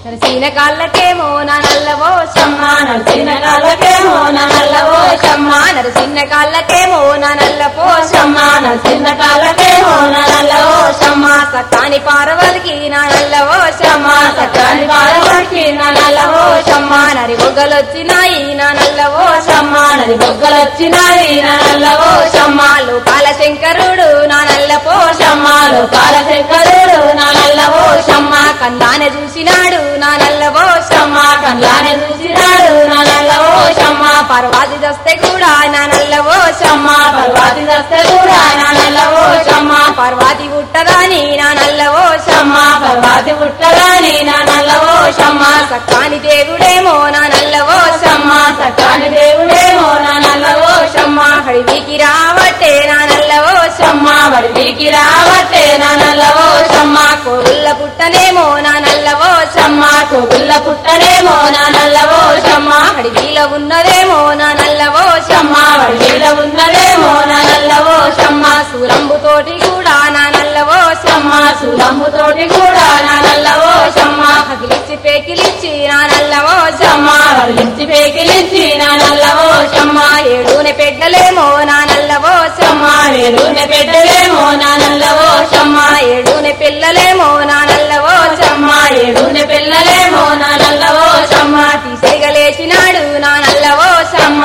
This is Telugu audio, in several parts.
నరసిన కాళ్ళకేమో నా నల్లవో షమ్మ నడిచిన కాళ్ళకేమో నా నల్లవో షమ్మ నరసిన కాళ్ళకేమో నా నల్లపో షమ్మ నడిచిన కాళ్ళకేమో నా నల్లవో షమ్మ సత్తాని పారవలికి నా నల్లవో షమ్మ సత్యాని పాలవాడికి నా నల్లవో షమ్మ నరి బొగ్గలొచ్చినాయి నా నల్లవో షమ్మ నది బొగ్గలొచ్చినాయి నా నల్లవో షమ్మ లోకాల శంకరుడు నా నల్లపో షమ్మాలు కాలశంకరుడు నా నల్లవో షమ్మ కందానే చూసినాడు నా నల్లవో షమ్మ కళ్ళానే చూసినాడు నా నల్లవో షమ్మ పర్వాది దస్తే కూడా నా నల్లవో షమ్మ పర్వాతి దస్తే కూడా నా నల్లవో షమ్మ పర్వాది పుట్టదాని నా నల్లవో షమ్మ పర్వాతి పుట్టగాని నా నల్లవో షమ్మ సక్కాని దేవుడేమో నా నల్లవో షమ్మ సకాని దేవుడేమో నా నల్లవో షమ్మ హడివికి రావట్టే నా నల్లవో షమ్మ వడికి రావట్టే నా నల్లవో షమ్మ కోగుల్ల పుట్టనేమో నా నల్లవో షమ్మ కోగుల్ల పుట్టనేమో నా నల్లవో షమ్మ హడివిలో ఉన్నదేమో నా నల్లవో షమ్మ వడిలో ఉన్నదేమో నా నల్లవో షమ్మ సూరంబు తోటి కూడా నా నల్లవో షమ్మ సులమ్ము తోటి కూడా నా నల్లవో షమ్మ హగిలిచ్చి పేకిలిచ్చి నా నల్లవో షమ్మ వడిలించి పేకిలించి నా నల్లవో షమ్మ ఏడునే పెట్టలేమో నా నల్లవో షమ్మ వేరునే పెట్టలేమో నా నల్లవో షమ్మ ఏడునే పిల్లలేమో నా నల్లవో షమ్మ ఏడునే పిల్లలేమో నా నల్లవో షమ్మ తీసేగలేచినాడు నా నల్లవో షమ్మ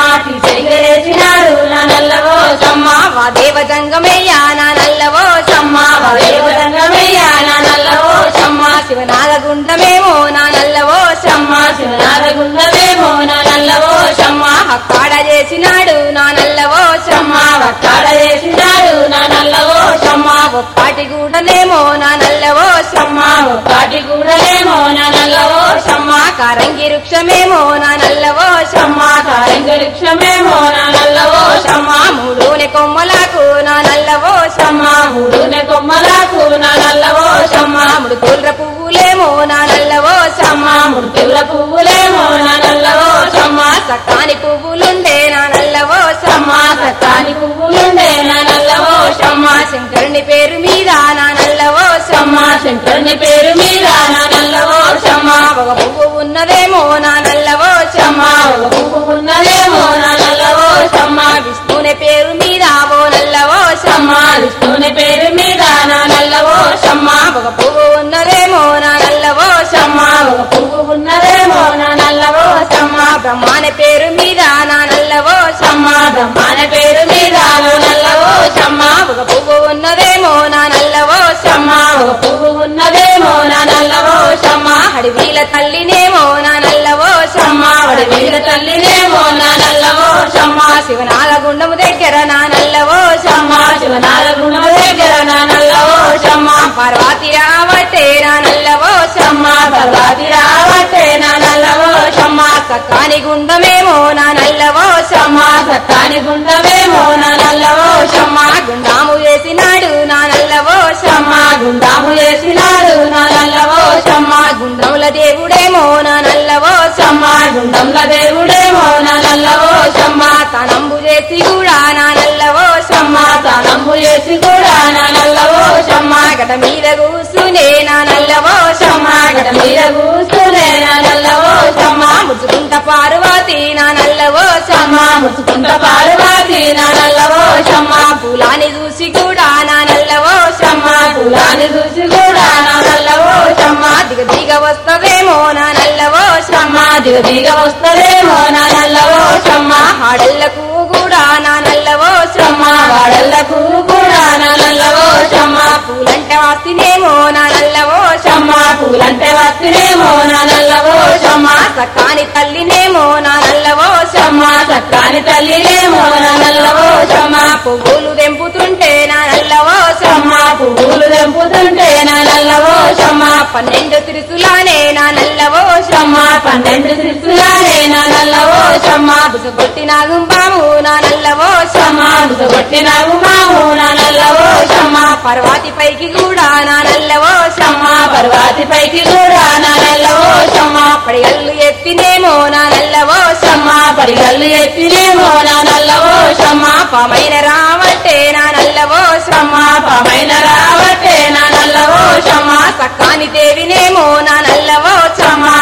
తీసేసినాడు నా నల్లవో షమ్మ వా దేవ జంగమయ్యా నా నల్లవో షమ్మ వదేవరంగమయ్య నా నల్లవో షమ్మ శివనాగ గుండమేమో నా నల్లవో షమ్మ శివనాథగుండమేమో నా నల్లవో షమ్మ హక్కాడ చేసినాడు నా నల్లవో షమ్మ వక్కాడ చేసినాడు నా నల్లవో షమ్మ ఒక్కాటి గూడనేమో నా నల్లవో షమ్మ ఒక్కటి కూడలేమో నా నల్లవో షమ్మ కారంగి వృక్షమేమో నా నల్లవో షమ్మ కారంగ వృక్షమేమో నా నల్లవో షమ్మ మూడునే కొమ్మలకు నా నల్లవో షమ్మ మూడునే కొమ్మలకు నా నల్లవో షమ్మ ముడుకుల్ర పువ్వులేమో నా నల్లవో షమ్మ మృతుల పువ్వులేమో నా నల్లవో షమ్మ సక్కాని పువ్వులుండే నా నల్లవో షమ్మ సత్తాని పువ్వులుండే నా నల్లవో షమ్మ శంకరుని పేరు మీద నా నల్లవో షమ్మ శంకరుని పేరు మీద నా నల్లవో షమ్మ ఒక పువ్వు ఉన్నదేమో నా నల్లవో షమ్మ ఒక పువ్వు ఉన్నదేమో నా నల్లవో షమ్మ విష్ణుని పేరు మీద ఓ నల్లవో షమ్మ విష్ణుని పేరు మీద నా నల్లవో షమ్మ ఒక పువ్వు ఉన్నదేమో నా నల్లవో షమ్మ ఒక పువ్వు ఉన్నదేమో నా నల్లవో షమ్మ బ్రహ్మాని పేరు మీద నా నల్లవో షమ్మ బ్రహ్మాన పేరు మీద నా నల్లవో షమ్మ ఒక పువ్వు ఉన్నదేమో నా నల్లవో షమ్మ ఒక పువ్వు ఉన్నదేమో నా నల్లవో షమ్మ అడవిల తల్లినేమో నా నల్లవో షమ్మ వడి వీర తల్లినేమో నా నల్లవో షమ్మ శివనాగ గుండము దగ్గర నా నల్లవో షమ్మ శివనాల గుణమ దగ్గర నా నల్లవో షమ్మ పార్వతి రావటే నా నల్లవో షమ్మ పర్వాతి రావట్టే నా నల్లవో షమ్మ సక్కాని గుండమేమో నా నల్లవో షమ్మ సత్తాని గుండమేమో నా నల్లవో షమ్మ గుండాము వేసినాడు నా నల్లవో షమ్మ గుండాము చేసినాడు నా నల్లవో షమ్మ గుండముల దేవుడేమో నా నల్లవో షమ్మ గుండంల దేవుడేమో నా నల్లవో షమ్మ తనంబు చేసి కూడా నా నల్లవో షమ్మ తనంబు చేసి కూడా నా నల్లవో షమ్మ గట మీద కూసునే నా నల్లవో షమ్మ గడ మీద కూర్చునే నా నల్లవో షమ్మ ముచ్చుకుంట పార్వతి నా నల్లవో షమ్మ ముచ్చుకుంట పార్వతి నా నల్లవో షమ్మ పూలాని చూసి కూడా నా నల్లవో షమ్మ కులాన్ని చూసి కూడా నా నల్లవో షమ్మ దిగ దిగ వస్తదేమో నా నల్లవో షమ్మ దిగ దిగ వస్తదేమో నా నల్లవో షమ్మ హాడళ్లకు కూడా నా నల్లవో షమ్మ వాడళ్లకు కూడా నా నల్లవో షమ్మ పూలంటే వాసినేమో నా నల్లవో షమ్మ పూలంటే వస్తునేమో నా నల్లవో షమ్మ సకాని తల్లినేమో నా నల్లవో షమ్మ సక్కాని తల్లినేమో నా నల్లవో షమ్మ పువ్వులు తెంపుతుంటే నా నల్లవో షమ్మ పువ్వులు తెంపుతుంటే నా నల్లవో షమ్మ పన్నెండు తిరుసులానే నా నల్లవో షమ్మ పన్నెండు శిశులానే నా నల్లవో షమ్మ బుసగొట్టి నాగుంబాము నా నల్లవో షమ్మ బుసగొట్టిన ఉమాము నా నల్లవో షమ్మ పర్వాతి పైకి కూడా నా నల్లవో షమ్మ పర్వాతి పైకి కూడా నా నల్లవో షమ్మ పడిగల్లు ఎత్తినేమో నా నల్లవో షమ్మ పరిగల్లు ఎత్తినేమో నా నల్లవో షమ్మ పామైన రావట్టే నా నల్లవో షమ్మ పామైన రావట్టే నా నల్లవో షమ్మ సక్కాని దేవినేమో నా నల్లవో షమ్మ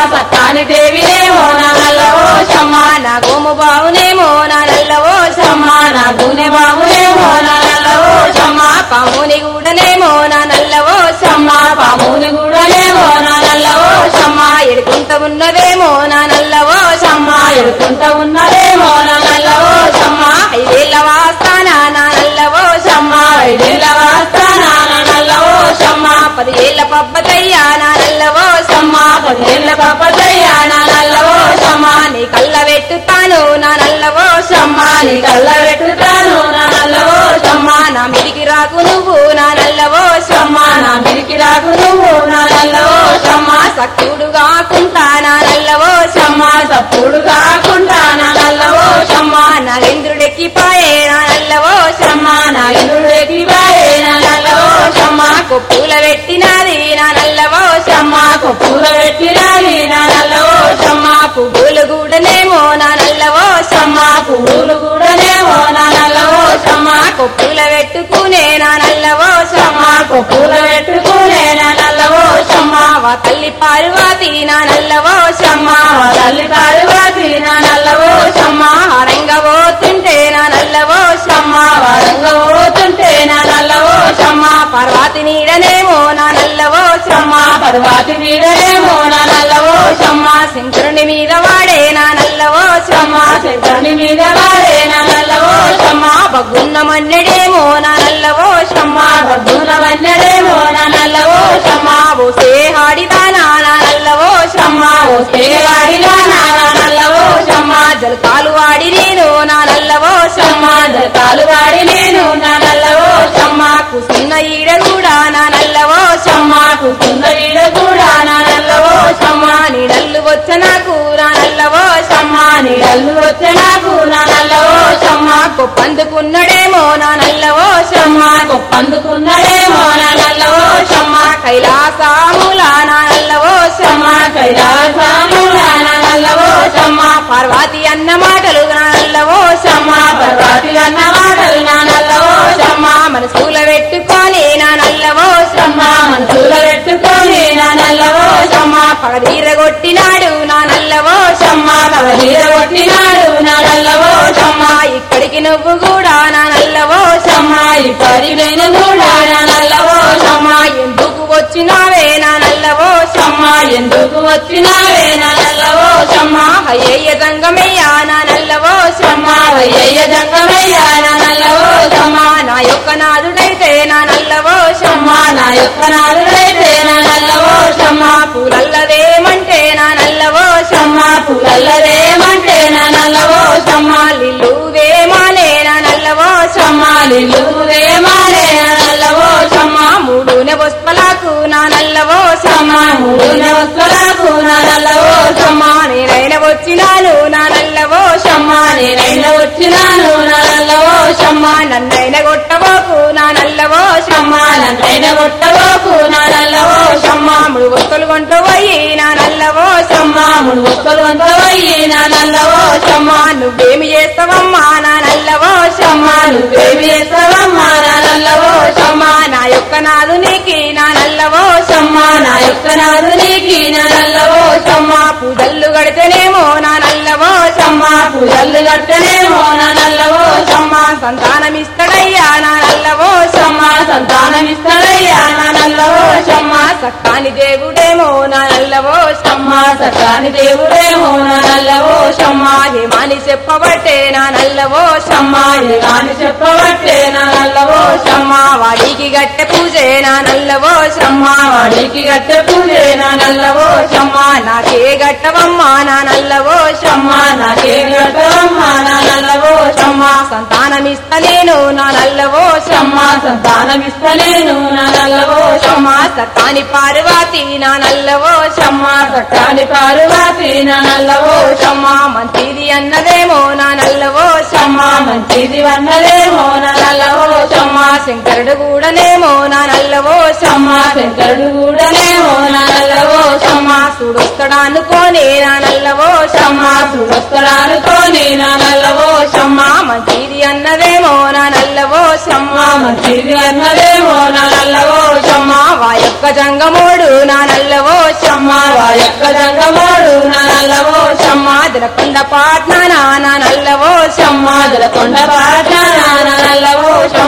ఎడుకుంట ఉన్నదేమో నా నల్లవో షమ్మ ఎడుకుంట ఉన్నదేమో నా నల్లవో షమ్మ ఐదేళ్ల వాస్తానా నా నల్లవో షమ్మ ఐదేళ్ల వాస్తాన నా నల్లవో షమ్మ పదిహేళ్ల పబ్బతయ్యా నా నల్లవో షమ్మ పదేళ్ల పాపయ్య నా నల్లవో షమ్మ నీ కళ్ళ పెట్టుతాను నా నల్లవో షమ్మ నీ కళ్ళ పెట్టుతాను నా నల్లవో షమ్మ నా మిడికి రాకు నువ్వు నా నల్లవో షమ్మ నా మిరికి రాకు నువ్వు నా నల్లవో షమ్మ సఖ్యుడు కాకుంటా నా నల్లవో షమ్మ తప్పుడు కాకుండా నా నల్లవో షమ్మ నరేంద్రుడెక్కిపాయే నా నల్లవో షమ్మ నా ఎదురెకి బాయే నా నల్లవో షమ్మ కొప్పుల పెట్టినది నా నల్లవో షమ్మ కొప్పుల పెట్టిరాని నా నల్లవో షమ్మ పువ్వులు కూడానేమో నా నల్లవో షమ్మ పువ్వులు కూడానేమో నా నల్లవో షమ్మ కొప్పుల పెట్టుకునే నా నల్లవో షమ్మ కొప్పుల పెట్టుకునే నా నల్లవో షమ్మ వా తల్లి పార్వతి నా నల్లవో షమ్మ తల్లి పార్వతి నా నల్లవో షమ్మ రంగబోతుంటే నా నల్లవో షమ్మ వరంగ పోతుంటే నా నల్లవో షమ్మ పార్వతి నీడనేమో నా నల్లవో షమ్మ పర్వాతి నీడేమో నా నల్లవో షమ్మ శంకరుని మీద వాడే నా నల్లవో షమ్మ చెట్టని మీద వాడే నా నల్లవో షమ్మ బగ్గున్న మన్నెడేమో నా నల్లవో షమ్మ బద్దున వన్నడేమో నా నల్లవో షమ్మ ఓసే హాడిదానా నా నల్లవో షమ్మ ఓసే వాడిలా నా నల్లవో షమ్మ జలకాలు వాడి నేను నా నల్లవో షమ్మ జతాలు వాడి నేను నా నల్లవో షమ్మ కుసున్న ఈడ కూడా నా నల్లవో షమ్మ కూతున్న ఈడ కూడా నా నల్లవో షమ్మ నీడల్లు వచ్చ నాకు నా నల్లవో షమ్మ నీడల్లు వచ్చే నాకు నా నల్లవో షమ్మ పందుకున్నడేమో నా నల్లవో షమ్మ గొప్పందుకున్నడేమో నా నల్లవో షమ్మ కైలాసాముల నా నల్లవో షమ్మ కైలాసముల నా నల్లవో షమ్మ పార్వతి అన్న మాటలు నా నల్లవో షమ్మ పర్వాతి అన్న మాటలు నా నల్లవో షమ్మ మనసుల పెట్టుకొని నా నల్లవో షమ్మ మనసుల పెట్టుకొని నా నల్లవో షమ్మ పగదీర కొట్టినాడు నా నల్లవో షమ్మ కవలీర కొట్టినాడు నా నల్లవో షమ్మ ఇక్కడికి నువ్వు కూడా నా నల్లవో షమ్మ ఈ పరివైన కూడా నా నల్లవో షమ్మ ఎందుకు వచ్చినావే నా నల్లవో షమ్మ ఎందుకు వచ్చినావే నా నల్లవో షమ్మ అయ్యయ్య దంగమయ్యా నా నల్లవో షమ్మ వయ్యయ్య జంగమయ్య నా నల్లవో షమ్మ నా యొక్క నాదుడైతే నా నల్లవో షమ్మ నా యొక్క నాలుగైతే నా నల్లవో షమ్మ పూలల్లదేమంటే నా నల్లవో షమ్మ పుల్లదేమంటే నా నల్లవో షమ్మ లిల్లు వేమాలే నా నల్లవో షమ్మ నిలువేమాలే నా నల్లవో షమ్మ మూడునే పుష్పలకు నా నల్లవో షమ్మ మూడు వస్త్రాలకు నా నల్లవో షమ్మ నేనైన వచ్చినాను నా నల్లవో షమ్మ నేనైన వచ్చినాను నా నల్లవో షమ్మ నన్నైన కొట్టబోకు నా నల్లవో షమ్మ నన్నైన కొట్టబోకు నా నల్లవో షమ్మ మూడు వస్తువులు కొంటూ పోయి నా నల్లవో షమ్మ మూడు ఒక్కలు వంతవయ్యి నా నల్లవో షమ్మ నువ్వేమి చేస్తావమ్మా నా నల్లవో షమ్మ నువ్వేమి చేస్తావమ్మా నా నల్లవో షమ్మ నా యొక్క నాదు నీకి నా నల్లవో షమ్మ నా యొక్క నాదు నీకి నా నల్లవో షమ్మ పూజల్లు గడితేనేమో నా నల్లవో షమ్మ పూజలు కట్టనేమో నా నల్లవో షమ్మ సంతానమిస్తడయ్యా నా నల్లవో షమ్మ సంతానమిస్తాడయ్యా నా నల్లవో షమ్మ సక్కాని దేవుడేమో నా నల్లవో షమ్మ సకాని దేవుడేమో నా నల్లవో షమ్మ హేమాని చెప్పబట్టే నా నల్లవో షమ్మ కాని చెప్పబట్టే నా నల్లవో షమ్మ వాడికి గట్టె పూజే నా నల్లవో షమ్మ వాడికి గట్టె పూజే నా నల్లవో షమ్మ నాకే గట్టవమ్మా నా నల్లవో షమ్మ నాకే గట్టవమ్మా నా నల్లవో షమ్మ సంతానమిస్తలేను నా నల్లవో షమ్మ సంతానమిస్తలేను నా నల్లవో షమ్మ సక్కాని పార్వతి నా నల్లవో షమ్మ సకాని పార్వతి నా నల్లవో షమ్మ మంచిది అన్నదేమో నా నల్లవో షమ్మ మంచిది వన్నదేమో నా నల్లవో షమ్మ శంకరుడు కూడానేమో నా నల్లవో షమ్మ శంకరుడు కూడానేమో నా నల్లవో షమ్మ సుడుస్తాడా అనుకోని నా నల్లవో షమ్మ సుడొస్తడానుకోని నా నల్లవో షమ్మ మంచిది అన్నదేమో నా నల్లవో షమ్మ మంచిది అన్నదేమో నా నల్లవో షమ్మ వా యొక్క జంగమోడు నా నల్లవో షమ్మ వా యొక్క జంగమాడు నా నల్లవో షమ్మ దినకొండ పాట్నా నా నల్లవో షమ్మ జలకొండ పాట నా నల్లవో షమ్మ హా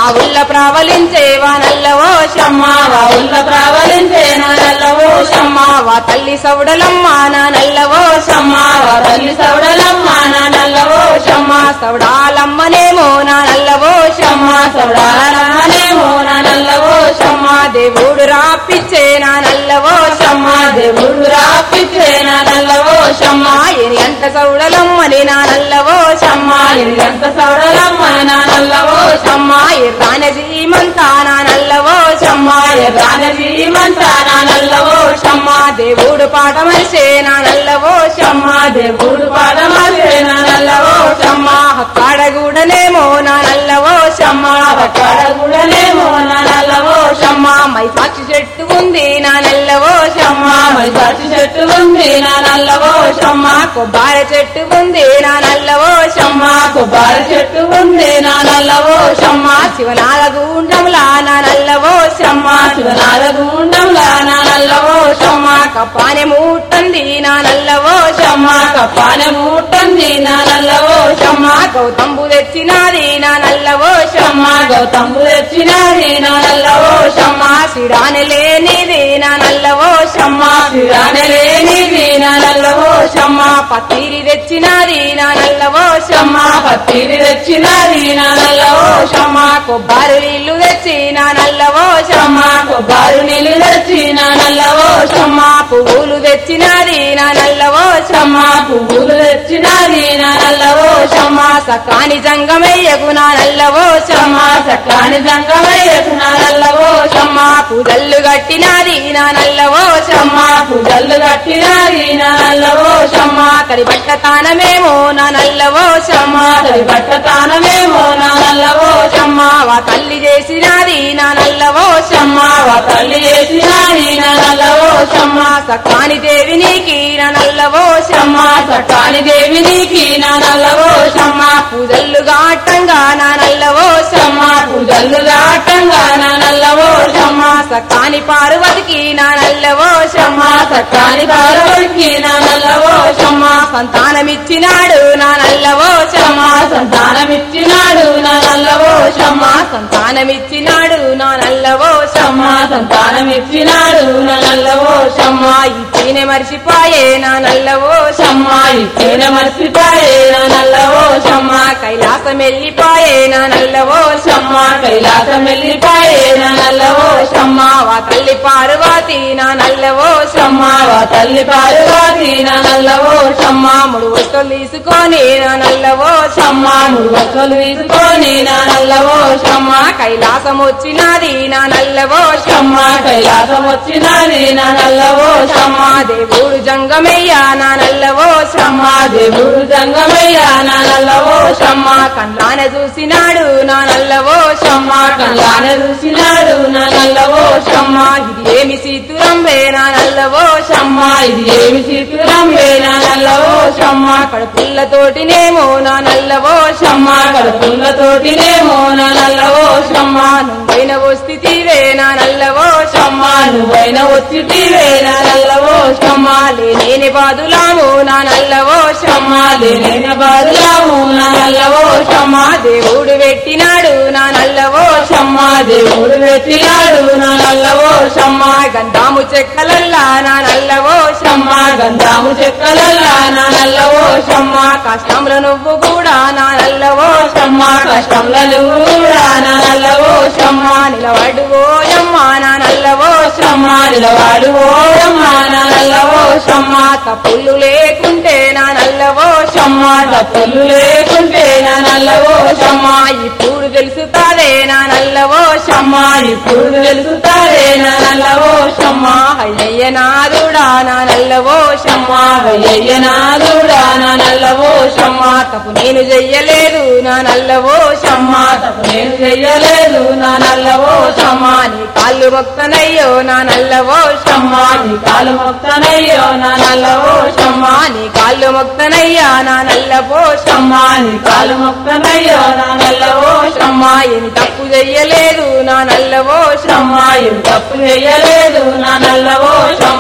ఉల్ల ప్రావలించేవా నల్లవో షమ్మ వావుల్ల ప్రావలించే నా నల్లవో షమ్మ వా తల్లి సౌడలమ్మ నా నల్లవో షమ్మ వా తల్లి సౌడలమ్మ నా నల్లవో షమ్మ సౌడాలమ్మనేమో నా నల్లవో షమ్మ సౌడాలమ్మనేమో నా నల్లవో షమ్మ దేవుడు రాపిచ్చే నా నల్లవో షమ్మ దేవుడు రాపిచ్చే నా నల్లవో షమ్మ ఎని అంత సౌడలమ్మని నా నల్లవో షమ్మ ఎంత సౌడలమ్మ నా నల్లవో షమ్మ ఎర్రాన జీమంతా నా నల్లవో షమ్మ ఎర్రాన జీమంతా నా నల్లవో షమ్మ దేవుడు పాట మనిషే నా నల్లవో షమ్మ దేవుడు పాదమాసే నా నల్లవో షమ్మ కాడగూడనేమో నా నల్లవో షమ్మ పక్కడగుడనేమో నా నల్లవో షమ్మ మై సాక్షి చెట్టు ఉంది నా నల్లవో షమ్మ మైసాచి చెట్టు ఉంది నా నల్లవో షమ్మ కొబ్బరి చెట్టు ఉంది నా నల్లవో షమ్మ కొబ్బరి చెట్టు ఉంది నా నల్లవో షమ్మ శివనాల గుండంలా నా నల్లవో షమ్మ శివనాల గుండంలా నా నల్లవో షమ్మ కప్పానే మూటంది నా నల్లవో షమ్మ కప్పాన మూటంది నా నల్లవో షమ్మ గౌతంబు తెచ్చినాది నా నల్లవో షమ్మ గౌతము తెచ్చినది నా నల్లవో షమ్మ సిడాని లేనిది నా నల్లవో షమ్మ శిరాన లేనిది నా నల్లవో షమ్మ పత్తిరి తెచ్చినాది నా నల్లవో షమ్మ పత్తిరి తెచ్చినది నా నల్లవో షమ్మ కొబ్బరి నీళ్లు తెచ్చి నా నల్లవో షమ్మ కొబ్బరి నీళ్ళు తెచ్చి నా నల్లవో షమ్మ పువ్వులు తెచ్చినాది నా నల్లవో షమ్మ పువ్వులు తెచ్చినది నా నల్లవో షమ్మ సకాని జంగమయ్యకు నా నల్లవో షమ్మ చక్కాని జంగమయ్యకు నా నల్లవో షమ్మ పూజల్లు కట్టినాది నా నల్లవో షమ్మ పూజలు కట్టినది నా నల్లవో షమ్మ కరి బట్ట తానమేమో నా నల్లవో షమ్మ తడి బట్ట తానమేమో నా నల్లవో షమ్మ వా తల్లి చేసినాది నా నల్లవో షమ్మ వా తల్లి చేసినది నా నల్లవో షమ్మ సకాని దేవి నీకి నా నల్లవో షమ్మ చక్కాని దేవి నీకి నా నల్లవో షమ్మ పూజల్లు గాటంగా నా నల్లవో షమ్మ పూజలు దాటంగా నా నల్లవో షమ్మ సకాని పార్వతికి నా నల్లవో షమ్మ చక్కాని పార్వతికి నా నల్లవో షమ్మ సంతానమిచ్చినాడు నా నల్లవో షమ్మ సంతానమిచ్చినాడు నా నల్లవో షమ్మ సంతానమిచ్చినాడు నా నల్లవో షమ్మ సంతానమిచ్చినాడు నా నల్లవో షమ్మ ఇచ్చిన మర్చిపోయే నా నల్లవో షమ్మ ఇచ్చిన మర్చిపోయే నా నల్లవో షమ్మ కైలాసం వెళ్ళిపోయే నా నల్లవో షమ్మ కైలాసం వెళ్ళిపోయే నా నల్లవో షమ్మ వా తల్లి పార్వతి నా నల్లవో షమ్మ వా తల్లి పార్వతి నా నల్లవో షమ్మ ముడు వస్తువులు తీసుకొని నా నల్లవో షమ్మ నువ్వు వసలు తీసుకొని నా నల్లవో షమ్మ కైలాసం వచ్చినది నా నల్లవో షమ్మ కైలాసం వచ్చినది నా నల్లవో షమ్మ దేవుడు జంగమయ్య నా నల్లవో షమ్మ దేవుడు జంగమయ్య నా నల్లవో షమ్మ కళ్ళాన చూసినాడు నా నల్లవో షమ్మ కళ్ళాన చూసినాడు నా నల్లవో షమ్మ ఇది ఏమి సీతురంబే నా నల్లవో షమ్మ ఇది ఏమి చిత్రమే నా నల్లవో షమ్మ కడుపుల్లతోటినేమో నా నల్లవో షమ్మ కడుపులతోటినేమో నా నల్లవో షమ్మ నువ్వైన వస్థితివే నా నల్లవో షమ్మ నువ్వైన వచ్చితివే నా నల్లవో షమ్మ లేని బాదులాము నా నల్లవో షమ్మ లేని బాధలాము నా నల్లవో షమ్మ దేవుడు పెట్టినాడు నా నల్లవో షమ్మ దేవుడు పెట్టినాడు నా నల్లవో షమ్మ గంధాము చెక్కలల్లా నా నల్లవో షమ్మ గంధాము చెక్కలల్లా నా నల్లవో షమ్మ కష్టంలో నువ్వు కూడా నా నల్లవో షమ్మ కష్టంలో కూడా నా నల్లవో షమ్మ నిలబడు ఓయమ్మ నా నల్లవో షమ్మ నిలవాడు ఓయమ్మ నా నల్లవో షమ్మ తప్పులు లేకుంటే నా నల్లవో షమ్మ తప్పులు లేకుంటే నా నల్లవో షమ్మ ఇప్పుడు తెలుసుతాదే నా నల్లవో షమ్మ ఇప్పుడు తెలుసుతారే నా నల్లవో షమ్మ అయ్యయ్య నాదుడా నా నల్లవో షమ్మ వయ్య నాదుడా నా నల్లవో షమ్మ తప్పు నేను చెయ్యలేదు నా నల్లవో షమ్మ తప్పు నేను చెయ్యలేదు నా నల్లవో షమ్మ నీ కాళ్ళు మొక్తనయ్యో నా నల్లవో షమ్మ నీ కాలు మొత్తనయ్యో నా నల్లవో షమ్మ నీ కాళ్ళు మొక్తనయ్యా నా నల్లవో షమ్మ నీ కాలు మొత్తనయ్యో నా నల్లవో షమ్మ ఎని తప్పు చెయ్యలేదు నా నల్లవో షమ్మ ఏం తప్పు చెయ్యలేదు నా నల్లవో షమ్మ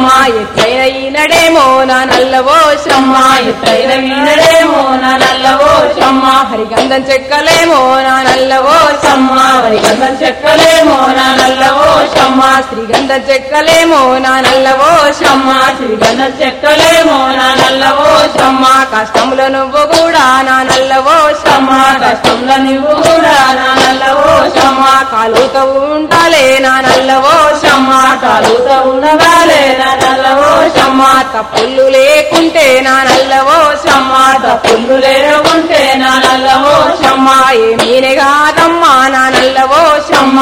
ఇట్లైన ఈనడేమో నా నల్లవో షమ్మ ఎట్లయిన వీణడేమో నా నల్లవో షమ్మ హరిగంధం చెక్కలేమో నా నల్లవో షమ్మ వరి గంధం చెక్కలేమో నా నల్లవో షమ్మ శ్రీగంధం చెక్కలేమో నా నల్లవో షమ్మ శ్రీగంధం చెక్కలేమో నా నల్లవో షమ్మ కష్టముల నువ్వు కూడా నా నల్లవో షమ్మ కష్టంలో నువ్వు కూడా నా నల్లవో షమ్మ కాలుతో ఉండాలే నా నల్లవో షమ్మ కాలుతో ఉన్నవాలే నా నల్లవో షమ్మ తప్పులు లేకుంటే నా నల్లవో షమ్మ తప్పులు లేకుంటే నా నల్లవో షమ్మ ఏమీనే కాదమ్మా నా నల్లవో షమ్మ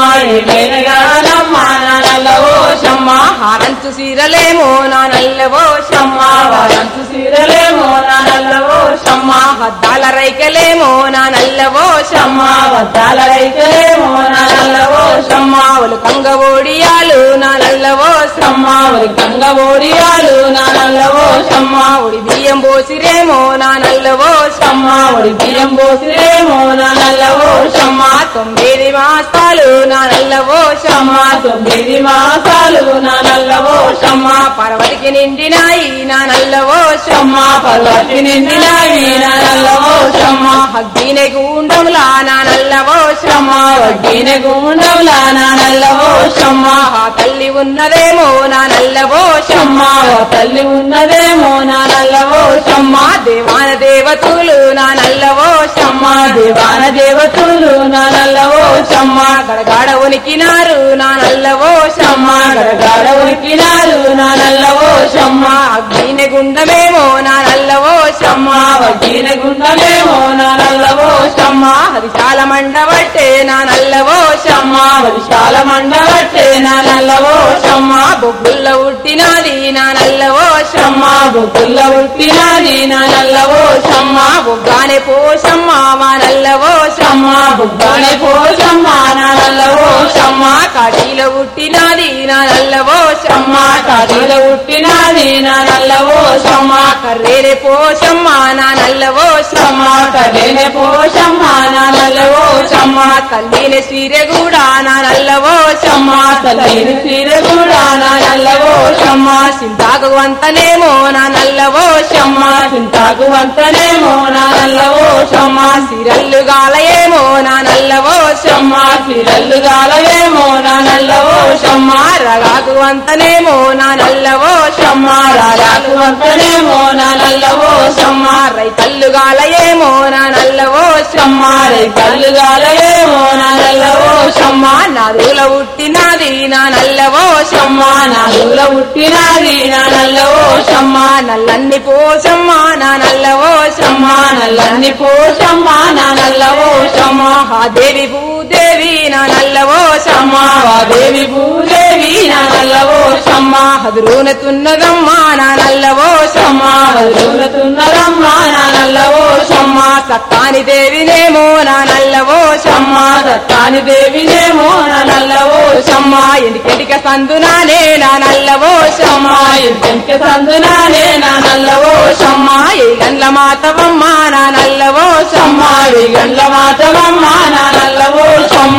ఏమేనగానమ్మ నా నల్లవో షమ్మ హారంచు సీరలేమో నా నల్లవో షమ్మ వారంతు సీరలేమో నా నల్లవో షమ్మ హద్దాల రైకలేమో నా నల్లవో షమ్మ వద్దాల రైతులేమో నా నల్లవో షమ్మ ఒలు కంగ ఓడియాలు నా నల్లవో షమ్మ ఒరి గంగ ఓడియాలు నా నల్లవో షమ్మ ఒడి బియ్యం పోసిరేమో నా నల్లవో షమ్మ ఒడి బియ్యం పోసిరేమో నా నల్లవో షమ్మ తొమ్మిది మాసాలు నా నల్లవో షమ్మ తొమ్మిది మాసాలు నా నల్లవో షమ్మ పర్వతికి నిండినాయి నా నల్లవో షమ్మ పర్వతి నిండినాయి నా నల్లవో షమ్మ హగ్గినే గుండంలా నా నల్లవో షమ్మ వడ్డీన గుండంలా నా నల్లవో షమ్మ ఆ తల్లి ఉన్నదేమో నా నల్లవో షమ్మ ఓ తల్లి ఉన్నదేమో నా నల్లవో షమ్మ దేవాన దేవతలు నా నల్లవో షమ్మ దేవాన దేవతలు నా నల్లవో షమ్మ గడగాడ ఉనికినారు నా నల్లవో షమ్మ గడగాడ ఉరికినారు నా నల్లవో షమ్మ అగ్గినే గుండమేమో నా నల్లవో షమ్మ వడ్డీన గుండమేమో నా నల్లవో షమ్మ అది చాలా మండబట్టే నా నల్లవో షమ్మ వరిశాల మండబట్టే నా నల్లవో షమ్మ బొగ్గుల్లో ఉట్టినాది నా నల్లవో షమ్మ బొగ్గుల్ల ఉట్టినాది నా నల్లవో షమ్మ బొగ్గానే పోషమ్మ మా నల్లవో షమ్మ బుగ్గానే పోషమ్మ నా నల్లవో షమ్మ కాటిలో ఉట్టినాది నా నల్లవో షమ్మ కాటిల ఉట్టినాది నా నల్లవో షమ్మ కర్రేరే పోషమ్మ నా నల్లవో షమ్మ కలేనే పోషమ్మ నా నల్లవో షమ్మ తల్లిని సీరె కూడా నా నల్లవో షమ్మ తల్లిని తీర కూడా నా నల్లవో షమ్మ సింతాకు అంతనేమో నా నల్లవో షమ్మ చింతాకు వంతనేమో నా నల్లవో షమ్మ సిరల్లు గాలయేమో నా నల్లవో షమ్మ సిరల్లు గాలవేమో నా నల్లవో షమ్మ రగాకు అంతనేమో నా నల్లవో షమ్మ రాగాకు వంతనేమో నా నల్లవో షమ్మ రైతల్లు గాలయేమో నా నల్లవో షమ్మ రైకల్లు గాలవేమో నా నల్లవో షమ్మ నదుల ఉట్టినది నా నల్లవో షమ్మ నాలుగుల పుట్టినాది నా నల్లవో షమ్మ నల్లన్ని పోషమ్మ నా నల్లవో షమ్మ నల్లని పోషమ్మ నా నల్లవో షమ్మ ఆ దేవి భూదేవి నా నల్లవో షమ్మ దేవి భూదేవి నా నల్లవో షమ్మ హదురునతున్నదమ్మ నా నల్లవో షమ్మ వదులుతున్నదమ్మ నా నల్లవో షమ్మ సత్తాని దేవినేమో నా నల్లవో షమ్మ దత్తాని దేవినేమో నా నల్లవో షమ్మ ఎండికెండిక సందునానే నా నల్లవో షమ్మ ఇంకెంక సందునానే నా నల్లవో షమ్మ ఏ గండ్ల మాతవమ్మ నా నల్లవో షమ్మ విగండ్ల మాతవమ్మ నా నల్లవో షమ్మ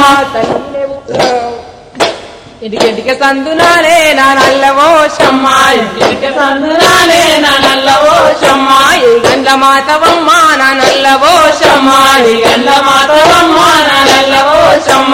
ఎండికెండిక సందునానే నా నల్లవో షమ్మ ఇంకెంక సందునానే నా నల్లవో షమ్మ ఏ గండ్ల మాతవమ్మ నా నల్లవో షమ్మ విగండ్ల మాతవమ్మ నా నల్లవో షమ్మ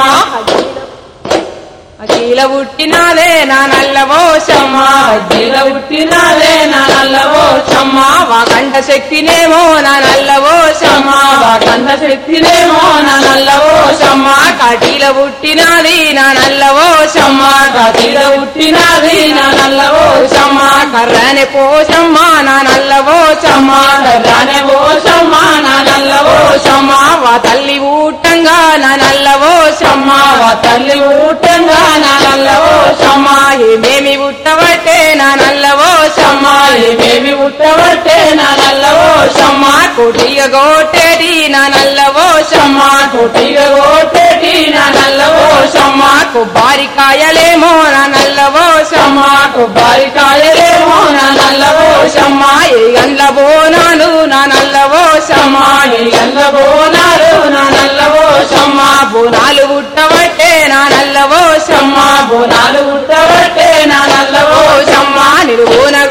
అఖిల పుట్టినాదే నా నల్లవో షమ్మ వడ్డీల పుట్టినాదే నా నల్లవో షమ్మ వాకంఠ శక్తినేమో నా నల్లవో షమ్మ వాకంద శక్తినేమో నా నల్లవో షమ్మ కాటిల పుట్టినాది నా నల్లవో షమ్మ కథీల పుట్టినాది నా నల్లవో షమ్మ కర్రని పోషమ్మ నా నల్లవో షమ్మ కర్రానే ఓ షమ్మ నా నల్లవో షమ్మ వా తల్లి ఊటంగా నా నల్లవో షమ్మ వా తల్లి ఊటంగా నా నల్లవో షమ్మ ఏమేమి ఉట్టబట్టే నా నల్లవో షమ్మ ఏమేమి ఉట్టబట్టే నా నల్లవో షమ్మ కోటిగా గోటేటి నా నల్లవో షమ్మ కొట్టిగా కొట్టేటి నా నల్లవో షమ్మ కొబ్బరికాయలేమో నా నల్లవో షమ్మ కొబ్బరికాయలేమో నా నల్లవో షమ్మ ఏ గండ్ల బోనాలు నా నల్లవో షమ్మ ఈ గంగ బోనాలు నా నల్లవో షమ్మ బోనాలు ఉట్టబట్టే నా నల్లవో షమ్మ బోనాలు ఉట్టబట్టే నా నల్లవో షమ్మ నిలువున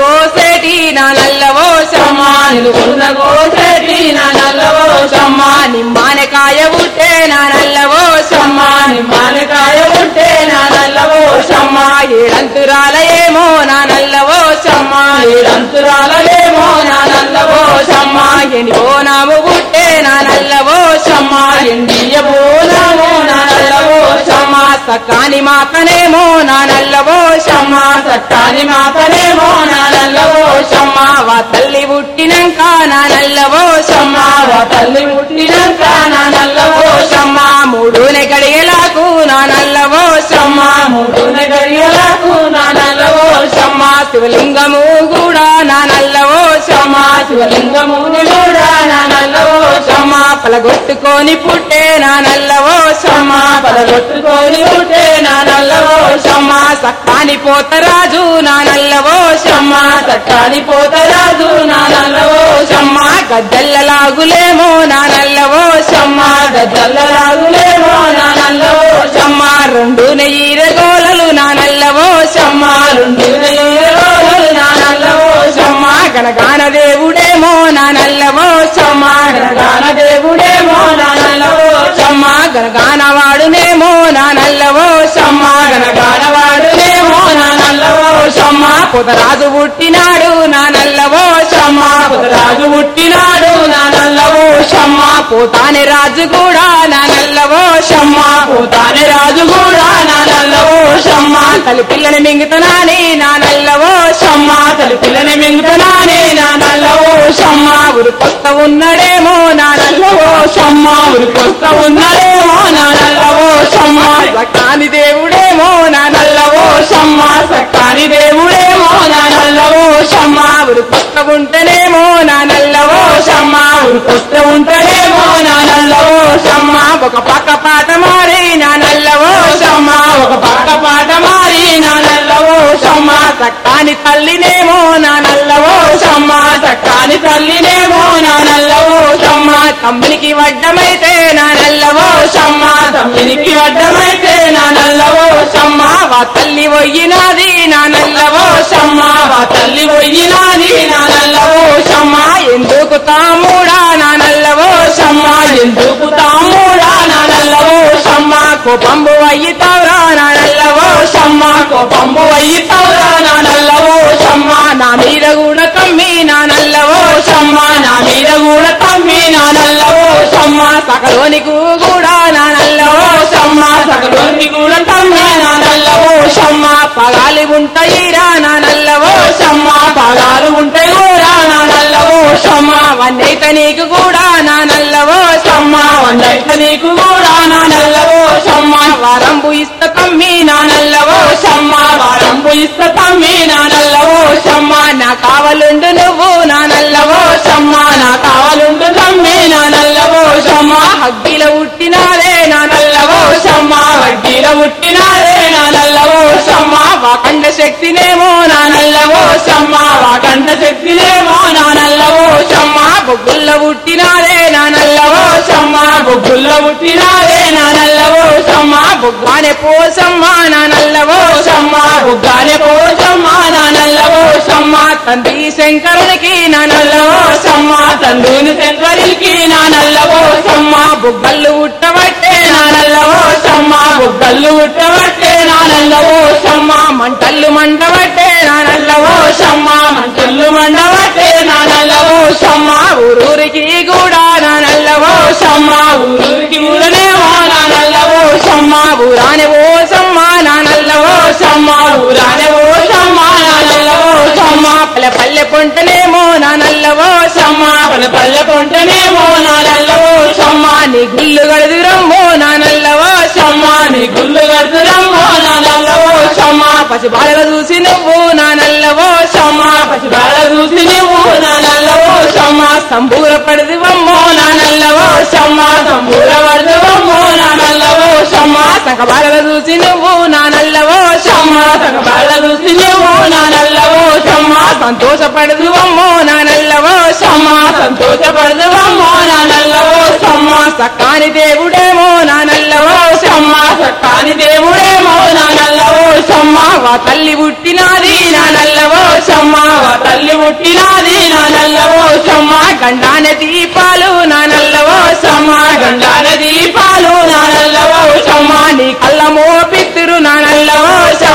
షమ్మ ఏడంతురాలయేమో నా నల్లవో షమ్మ ఏడంతురాలలేమో నా నల్లవో షమ్మ ఎనివో నాము పుట్టే నా నల్లవో షమ్మ ఎండియ బోనమో నా నల్లవో షమ్మ సకాని మాతనేమో నా నల్లవో షమ్మ సట్టాని మాతనేమో నా నల్లవో షమ్మ వా తల్లి పుట్టినంక నా నల్లవో షమ్మ వా తల్లి పుట్టినాక నా నల్లవో షమ్మ మూడునే గడియలకు నా నల్లవో షమ్మ మూడున గడియలకు నా నల్లవో షమ్మ శివలింగము కూడా నా నల్లవో షమ్మ శివలింగముని కూడా నా నల్లవో షమ్మ పలగొట్టుకొని పుట్టే నా నల్లవో షమ్మ పదగొట్టుకొని ఉంటే నా నల్లవో షమ్మ సక్కాని పోతరాజు నా నల్లవో షమ్మ సట్టాని పోతరాజు నా నల్లవో షమ్మ గద్దెల్లలాగులేమో నా నల్లవో షమ్మ గద్దల్లరాగులేమో నా నల్లవో షమ్మ రెండు నెయ్యిరగోలలు నా నల్లవో షమ్మ రెండు రోజులు నా నల్లవో షమ్మ గణగాన దేవుడేమో నా నల్లవో షమ్మ గణగాన దేవుడేమో నా నల్లవో షమ్మ గణగాన వాడునేమో నా నల్లవో షమ్మ గణగాన వాడునేమో నా నల్లవో షమ్మ పొదరాజు పుట్టినాడు నా నల్లవో షమ్మ రాజు పుట్టినాడు నా నల్లవో షమ్మ పోతానే రాజు కూడా నా నల్లవో షమ్మ పోతానే రాజు కూడా నా నల్లవో షమ్మ తల్లి పిల్లని మింగుతున్నాని నా నల్లవో షమ్మ తల్లి పిల్లని మింగుతున్నానే నా నల్లవో షమ్మ ఊరు కొత్త ఉన్నడేమో నా నల్లవో షమ్మ ఉరికొస్త ఉన్నదేమో నా నల్లవో షమ్మ కాని దేవుడేమో నా నల్లవో షమ్మ సక్కాని దేవుడేమో నా నల్లవో షమ్మ ఊరు కొత్త ఉంటేనేమో నా నల్లవో షమ్మ ఉరికొస్త ఉంటాడేమో నా నల్లవో షమ్మ ఒక పక్క పాట మారి నా నల్లవో షమ్మ ఒక పక్క పాట మారి నా నల్లవో షమ్మ సక్కాని తల్లినేమో నా నల్లవో షమ్మ సక్కాని తల్లినేమో నా నల్లవో షమ్మ తమ్మునికి వడ్డమైతే నా నల్లవో షమ్మ తమ్మినికి అడ్డమైతే నా నల్లవో షమ్మ వా తల్లి ఒయ్యినాది నా నల్లవో షమ్మ వా తల్లి పోయినాది నా నల్లవో షమ్మ ఎందుకు తాముడా నా నల్లవో షమ్మ ఎందుకు తాముడా నా నల్లవో షమ్మ కోపంబు అయ్యితావురా నా నల్లవో షమ్మ కోపంబు అయ్యితావురా నా నల్లవో షమ్మ నా మీద కూడా కమ్మి నా నల్లవో షమ్మ నా మీద కూడా తమ్మి నా నల్లవో షమ్మ సకలోనికి కూడా నా నల్లవో షమ్మ సగలోని కూడా తమ్మి నా నల్లవో షమ్మ పగాలి ఉంటాయిరా నా నల్లవో షమ్మ పగాలు ఉంటే కూడా నా నల్లవో షమ్మ వన్నైతే నీకు కూడా నా నల్లవో షమ్మ వండైతే నీకు కూడా నా నల్లవో షమ్మ వరంబు ఇస్త కమ్మి నా నల్లవో షమ్మ వారంబు ఇస్త తమ్మి నా నల్లవో షమ్మ నా కావలుండు నువ్వు నా నల్లవో షమ్మ నా కావాలుండు తమ్మి నా నల్లవో షమ్మ హగ్గిల ఉట్టినాదే నా నల్లవో షమ్మ వడ్డీల పుట్టినారే నా నల్లవో షమ్మ వాకండ శక్తినేమో నా నల్లవో షమ్మ వాకంట శక్తిలేమో నా నల్లవో షమ్మ బొగ్గుల్ల ఉట్టినాదే నా నల్లవో షమ్మ బొగ్గుల్లో పుట్టినారే నా నల్లవో షమ్మ బొగ్గానే పోసమ్మ నా నల్లవో షమ్మ బుగ్గానే పోషమ్మ నా నల్లవో షమ్మ తండ్రి శంకరునికి నా నల్లవో షమ్మ తండ్రిని శంకరికి నా నల్లవో షమ్మ బొగ్గళ్ళు ఉట్టబట్టే నా నల్లవో షమ్మ బుగ్గళ్ళు ఉట్టబట్టే నా నల్లవో షమ్మ మంటల్లు మంటబట్టే నా నల్లవో షమ్మ మంటలు మండబట్టే నా నల్లవో షమ్మ ఊరూరికి కూడా నా నల్లవో షమ్మ ఊరికి ఊరనేమో నా నల్లవో షమ్మ ఊరాని ఓసమ్మ నా నల్లవో షమ్మ ఊరానే ఓ షమ్మ నా నల్లవో షమ్మ పల్లె పల్లె పొంటనేమో నా నల్లవో షమ్మ పల్లె పల్లె కొంటనేమో నా నల్లవో షమ్మ నీ గుళ్ళు గడుదురమ్మో నా నల్లవో షమ్మ నీ గుళ్ళు కడుతురమ్మో నా నల్లవో షమ్మ పసి బాలలు చూసి నువ్వు నా నల్లవో షమ్మ పసిబాల చూసి నువ్వు నా నల్లవో షమ్మ సంబూర పడదివమ్మో నా నల్లవో షమ్మ సంబూర వర్ధవమ్మో నా నల్లవో షమ్మ సంక బాలలు చూసి నువ్వు నా నల్లవో షమ్మ సగబాల చూసి నువ్వు నా నల్లవో షమ్మ సంతోషపడదువమ్మో నా నల్లవో షమ్మ సంతోషపడదవమ్మో నా నల్లవో షమ్మ సక్కాని దేవుడేమో నా నల్లవో షమ్మ సక్కాని దేవుడేమో నా నల్లవో షమ్మ వా తల్లి పుట్టినాది నా నల్లవో షమ్మ వా తల్లి పుట్టినాది నా నల్లవో షమ్మ గండాన దీపాలు నా నల్లవో షమ్మ గండాల దీపాలు నా నల్లవో షమ్మ నీ కళ్ళ మోపిత్తురు నా నల్లవో షమ్మ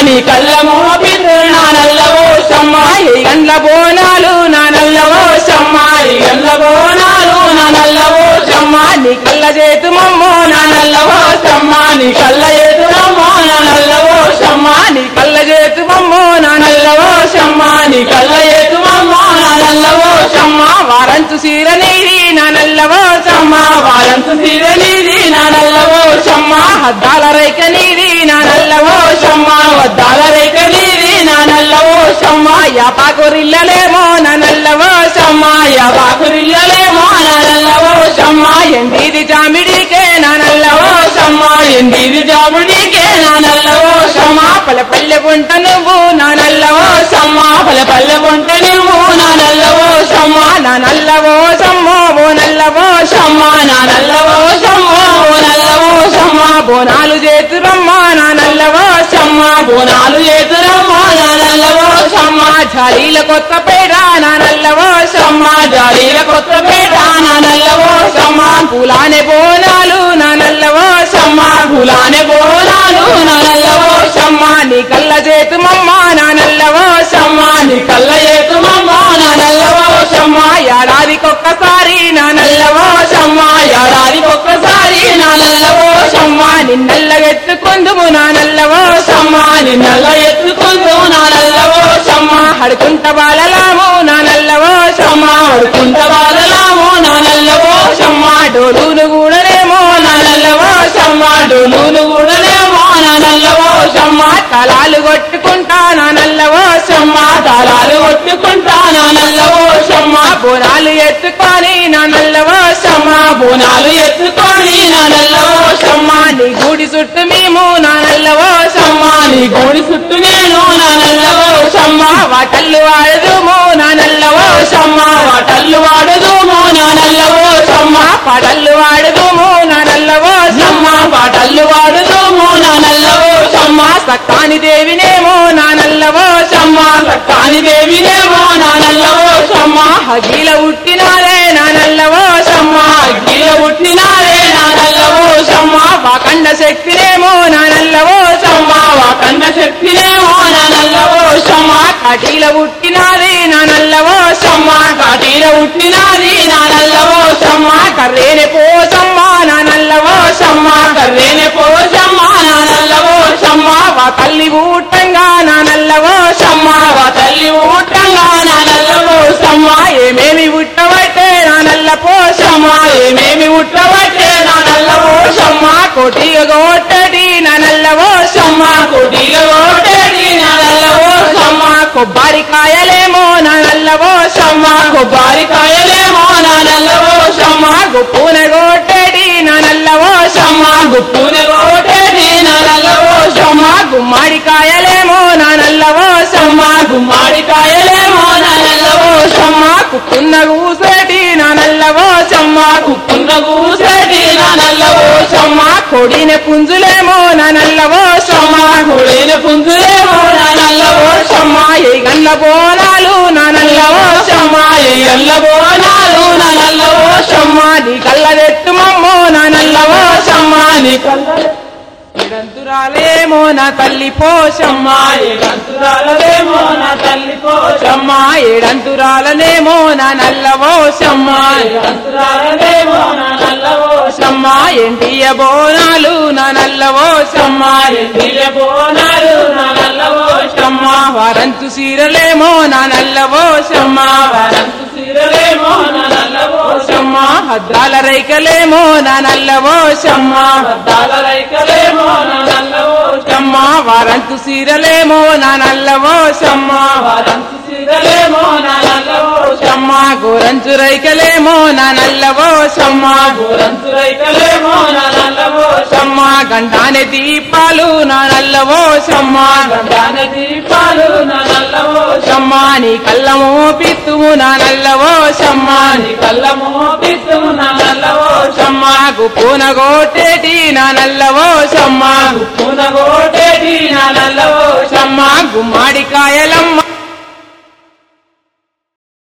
నీ కళ్ళము పితృ నా నల్లవో షమ్మ ఏ గండ్ల బోనాలు నా నల్లవో షమ్మ ఈ గల్ల బోనాలు నా నల్లవో షమ్మ నీ కళ్ళ చేతు మమ్మో నా నా నల్లవో షమ్మ నీ కళ్ళ ఎదురమ్మో నా నల్లవో షమ్మ నీ కళ్ళ చేతు మమ్మో నా నల్లవో షమ్మ నీ కళ్ళ ఎదురమ్మో నా నల్లవో షమ్మ వారంతు సీర నీది నా నల్లవో షమ్మ వారంతు సిరనిది నా నల్లవో షమ్మ హద్దాల రైక నీది నా నల్లవో షమ్మ వద్దాల రేఖ నీది నా నల్లవో షమ్మ యాపాకురిల్లలేమో నా నల్లవో షమ్మ యా బాకురిల్లలేమో నా నల్లవో షమ్మ ఎండిది జామిడికే నా నల్లవో షమ్మ ఎండిది జాముడికే నా నల్లవో షమ్మ పల్లె పల్లె గుంట నువ్వు నా నల్లవో షమ్మ పల్లె పల్లె కొంట నువ్వు నా నల్లవో షమ్మ నా నల్లవో సమ్మో ఓ నల్లవో షమ్మ నా నల్లవో షమ్మ ఓ నల్లవో షమ్మ బోనాలు చేతురమ్మ నా నల్లవో షమ్మ బోనాలు ఎదురమ్మ నా నల్లవో షమ్మ జాలీల కొత్త పేడ నా నల్లవో షమ్మ జాలీల కొత్త పేట నా నల్లవో షమ్మ పూలానే బోనాలు నా నల్లవో షమ్మ గులానే బోనాలు నా నల్లవో షమ్మ నీ కళ్ళ చేతు మమ్మ నా నల్లవో షమ్మ నీ కళ్ళ ఏతుమమ్మ నా నల్లవో షమ్మ ఏడాదికొక్కసారి నా నల్లవో షమ్మ ఏడాదికి ఒక్కసారి నా నల్లవో షమ్మ నిన్నల్లగెత్తుకుందుము నా నల్లవో షమ్మ నీ నల్ల ఎత్తుకుంటూ నా నల్లవో షమ్మ హడుకుంట బాలలాము నా నల్లవో షమ్మ అడుకుంట బాలలాము నా నల్లవో షమ్మ డోలును కూడనేమో నా నల్లవో షమ్మ డోలును కూడానేమో నా నల్లవో షమ్మ తలాలు కొట్టుకుంటా నా నల్లవో షమ్మ తాళాలు కొట్టుకుంటా నా నల్లవో షమ్మ బోనాలు ఎత్తుకొని నా నల్లవో షమ్మ బోనాలు ఎత్తుకొని నా నల్లవో షమ్మ నీ గుడి చుట్టూ మేము నా నల్లవో షమ్మ నీ గోడి చుట్టూ నేను నా నల్లవో షమ్మ వాటల్లు వాడదుము నా నల్లవో షమ్మ వాటల్లు వాడదుమో నా నల్లవో షమ్మ పాటల్లు వాడదుము నా నల్లవో షమ్మ పాటల్లు వాడదుమో నా నల్లవో షమ్మ సక్కాని దేవినేమో నా నల్లవో షమ్మ సక్కాని దేవినేమో నా నల్లవో షమ్మ హగీల ఉట్టినారే నా నల్లవో షమ్మ అగ్గిల పుట్టినారే నా నల్లవో షమ్మ వాకండ శక్తినేమో నా నల్లవో షమ్మ వాకండ శక్తినేమో నా నల్లవో షమ్మ కటీల ఉట్టినాది నా నల్లవో షమ్మ కాటీల పుట్టినాది నా నల్లవో షమ్మ కర్రేని పోసమ్మ నా నల్లవో షమ్మ కర్రేనే పోషమ్మ నా నల్లవో షమ్మ వా తల్లి ఊటంగా నా నల్లవో షమ్మ వా తల్లి ఊటంగా నా నల్లవో షమ్మ ఏమేమి ఉట్టబట్టే నా నల్ల పోషమ్మ షమ్మ ఏమేమి ఉట్టబట్టే నా నల్లవో షమ్మ కోటిగా గోట్టడి నా నల్లవో షమ్మ కొడిగా ఓటేడి నా నల్లవో షమ్మ కొబ్బరికాయలేమో నా నల్లవో షమ్మ కొబ్బరికాయలేమో నా నల్లవో షమ్మ గుప్పున గోట్టడి నా నల్లవో షమ్మ గుప్పుని ఓటేడి నా నల్లవో షమ్మ గుమ్మడికాయలేమో నా నల్లవో షమ్మ గుమ్మడికాయలేమో నా నల్లవో షమ్మ కుక్కున్న కూసేటి నా నల్లవో షమ్మ కుక్కున్న కూసేటి నా నల్లవో షమ్మ కొడిన పుంజులేమో నా నల్లవో షమ్మ కొడిన పుంజులేమో నా నల్లవో షమ్మ ఏ గన్న బోనాలు నా నల్లవో షమ్మ ఎల్ల బోనాలు నా నల్లవో షమ్మ నీ కళ్ళదెత్తు మమ్మో నా నల్లవో షమ్మ నీ కళ్ళ ఏడంతురాలేమో నా తల్లి పోషమ్మ ఏడంతురాలదేమో నా తల్లి పోషమ్మ ఏడంతురాలనేమో నా నల్లవో షమ్మ ఏడంతురాలదేమో నా నల్లవో షమ్మ ఎంటియ బోనాలు నా నల్లవో షమ్మ ఎండియ బోనాలు నా నల్లవో షమ్మ వారంతు సీరలేమో నా నల్లవో షమ్మ వరంతు సిరలేమో నా నల్లవో షమ్మ హద్దాల రైకలేమో నా నల్లవో షమ్మ వద్దాల రైకలేమో నా నల్లవో షమ్మ వారంతు సీరలేమో నా నల్లవో షమ్మ వరంతు సిరలేమో నా నల్లవో షమ్మ గోరంచు రైకలేమో నా నల్లవో షమ్మ వరంతు రైకలేమో నా నల్లవో షమ్మ గంటానే దీపాలు నా నల్లవో షమ్మ గంధాన దీపాలు నా నల్లవో షమ్మ నీ కళ్ళమో పిత్తుము నా నల్లవో షమ్మ నీ కళ్ళ మోపిస్తు నా నల్లవో షమ్మ గుప్పున గోటేటి నా నల్లవో షమ్మ పునగోటేటి నా నల్లవో షమ్మ గుమ్మడికాయలమ్మ